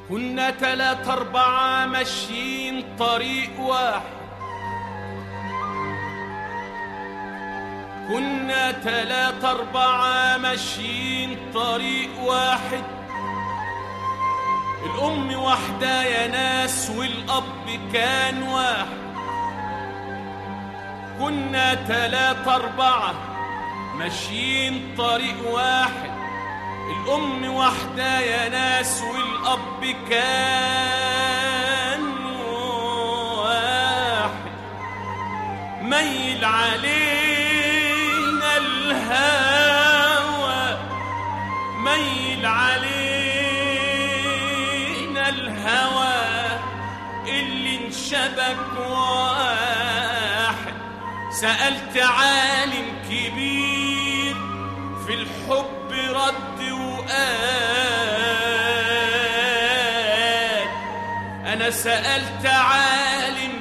كنا تلات أربعة ماشيين طريق واحد كنا تلات أربعة ماشيين طريق واحد الأم واحدة يا ناس والأب كان واحد كنا تلات أربعة ماشيين طريق واحد الأم واحدة يا ناس والأب كان واحد ميل علينا الهوى ميل علينا الهوى اللي انشبك واحد سألت عالم كبير في الحب رد وقال أنا سألت عالم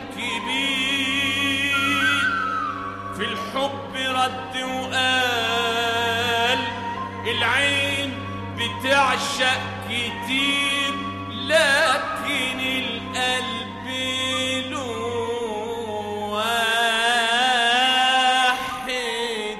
كبير في الحب رد وقال العين بتعشق كتير لكن القلب له واحد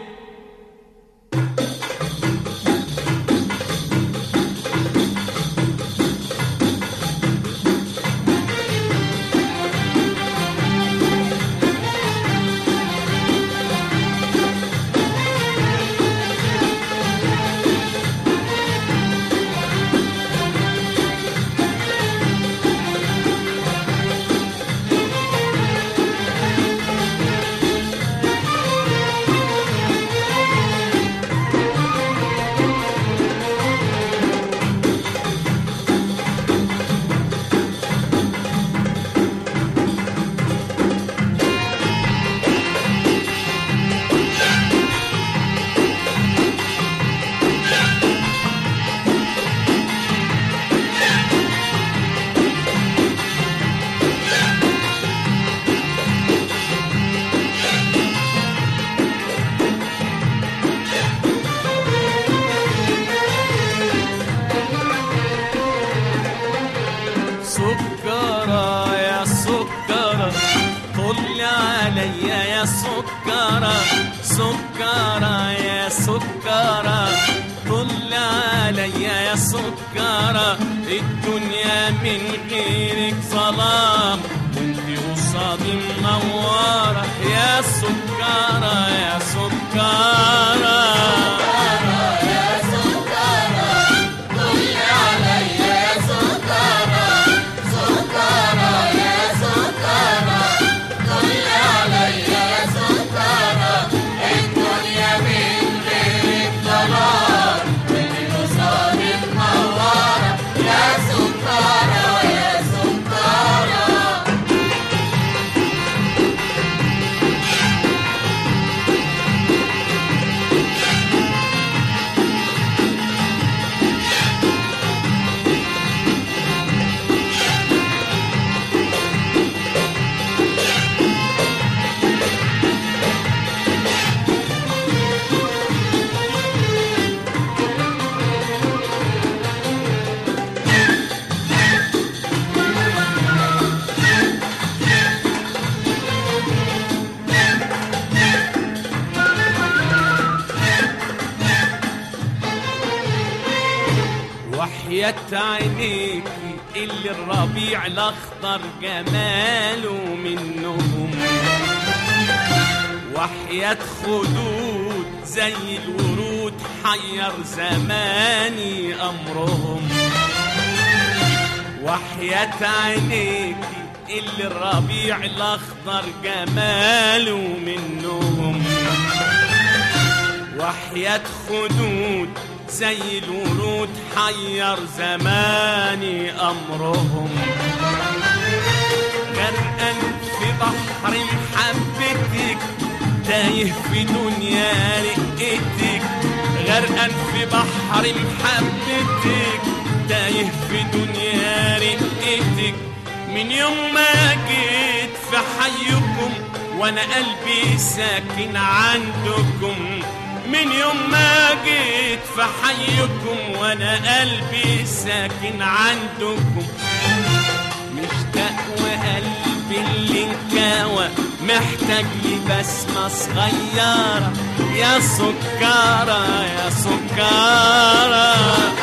سكرة يا سكرة طل عليا يا سكرة سكرة يا سكرة طل عليا يا سكرة الدنيا من غيرك ظلام وانت قصادي منورة يا سكرة يا سكرة وحياة عينيكي اللي الربيع الاخضر جماله منهم وحياة خدود زي الورود حير زماني امرهم وحياة عينيكي اللي الربيع الاخضر جماله منهم وحياة خدود زي الورود حير زماني أمرهم غرقان في بحر محبتك تايه في دنيا رقتك غرقان في بحر محبتك تايه في دنيا رقتك من يوم ما جيت في حيكم وانا قلبي ساكن عندكم من يوم ما جيت في حيكم وانا قلبي ساكن عندكم مشتاق وقلبي اللي انكوى محتاج لي بسمة صغيرة يا سكارة يا سكارة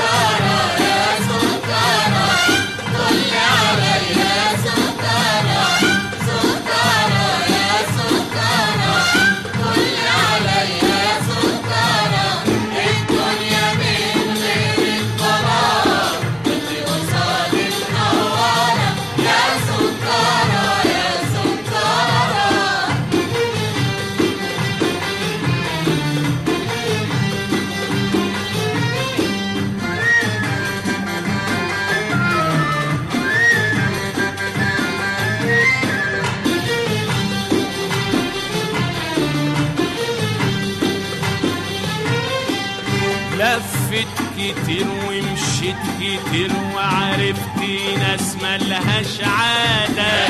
لفت كتير ومشيت كتير وعرفت ناس ملهاش عادة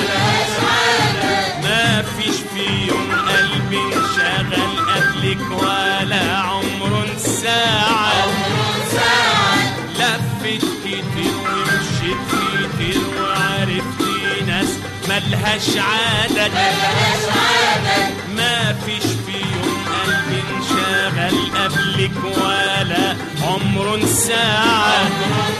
ما فيش في يوم قلبي انشغل قبلك ولا عمر ساعة لفت كتير ومشيت كتير وعرفت ناس ملهاش عادة ما فيش في يوم قلبي انشغل قبلك ولا عمر ساعة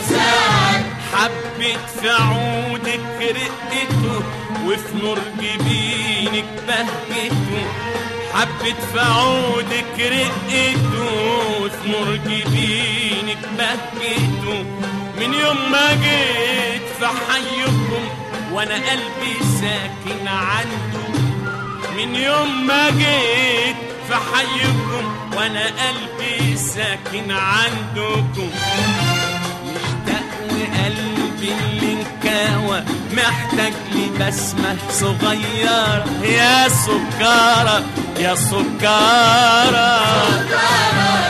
حبيت في عودك رقته وفي نور جبينك بهجته حبيت في عودك رقته وفي نور جبينك بهجته من يوم ما جيت في حيكم وانا قلبي ساكن عنده من يوم ما جيت في حيكم وانا قلبي ساكن عندكم مشتاق وقلبي اللي انكوى محتاج لي بسمة صغيرة يا سكارة يا سكارة